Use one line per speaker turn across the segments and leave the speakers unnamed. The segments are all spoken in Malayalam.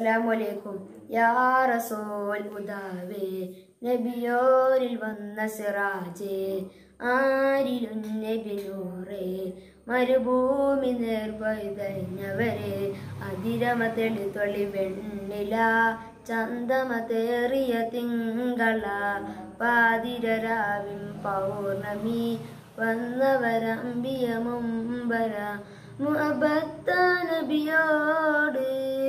അസ്സലാമലൈക്കും യാ റസൂൽ ഉദാവേ നബിയോരിൽ വന്ന സിറാജേ ആരിലും നബി നൂറേ മരുഭൂമി നേർവൈതഞ്ഞവരെ അതിരമ തെളിതൊളി വെണ്ണില ചന്തമ തേറിയ തിങ്കള പാതിരരാവിൻ പൗർണമി വന്നവരമ്പിയ മുമ്പര മുഅബത്ത നബിയോട്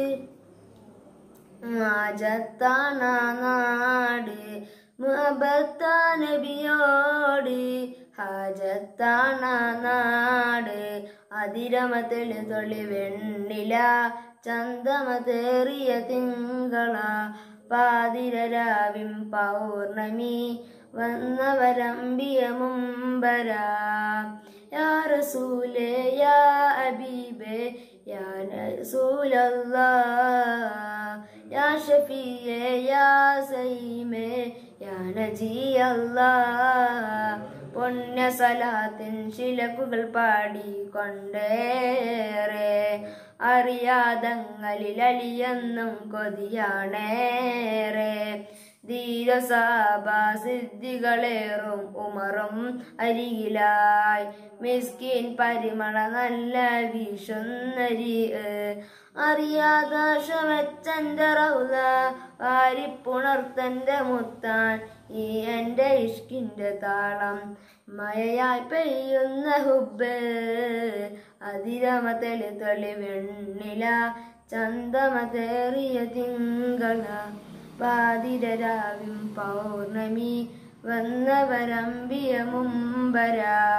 മാജത്താണ നാട് മുഹബത്ത നബിയോട് ഹാജത്താണ നാട് അതിരമ തെളിതൊളി വെണ്ണില ചന്തമ തേറിയ തിങ്കള പാതിരരാവിൻ പൗർണമി വന്നവരമ്പിയ മുമ്പര യാ റസൂലേ യാ അബീബേ യാ റസൂലല്ലാ യാ ഷഫിയേ യാ സൈമേ യാ നജിയല്ലാ പുണ്യ സലാത്തിൻ ശിലക്കുകൾ പാടിക്കൊണ്ടേറെ അറിയാതങ്ങളിൽ അലിയെന്നും കൊതിയാണേറെ ധീരസാബ സിദ്ധികളേറും ഉമറും അരികിലായി മിസ്കിൻ പരിമള നല്ല വീശുന്നരി അറിയാതെ ഷമച്ചന്റെ റൗല വാരിപ്പുണർത്തന്റെ മുത്താൻ ഈ എൻ്റെ ഇഷ്കിന്റെ താളം മഴയായി പെയ്യുന്ന ഹുബ് അതിരമ തെളി തെളി വെണ്ണില ചന്തമ തേറിയ തിങ്കള പാതിരരാവിൻ പൗർണമി വന്നവരമ്പിയ മുമ്പര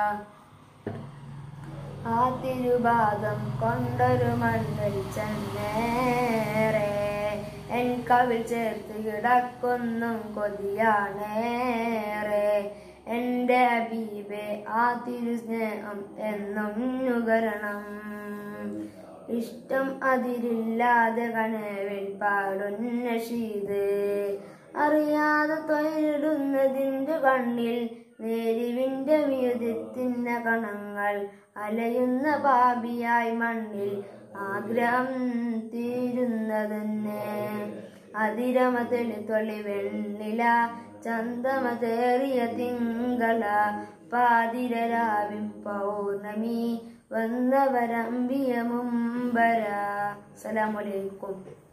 ആ തിരുപാദം കൊണ്ടൊരു മണ്ണിൽ ചെന്നേറെ എൻ കവിൽ ചേർത്ത് കിടക്കൊന്നും കൊതിയാണേറെ എൻ്റെ അബീബെ ആ തിരുസ്നേഹം എന്നും നുകരണം ഇഷ്ടം അതിരില്ലാതെ കനവിൽ പാടുന്നഷീത് അറിയാതെ തൊഴിലിടുന്നതിൻ്റെ കണ്ണിൽ നേരിവിൻ്റെ വ്യൂതിത്തിന്ന കണങ്ങൾ അലയുന്ന പാപിയായി മണ്ണിൽ ആഗ്രഹം തീരുന്നതെന്നെ അതിരമ തെളിത്തൊളി വെണ്ണില ചന്തമ തേറിയ തിങ്കള പാതിരരാവിൻ പൗർണമി വന്നവരമ്പിയ മുമ്പര അസ്സലാമലൈക്കും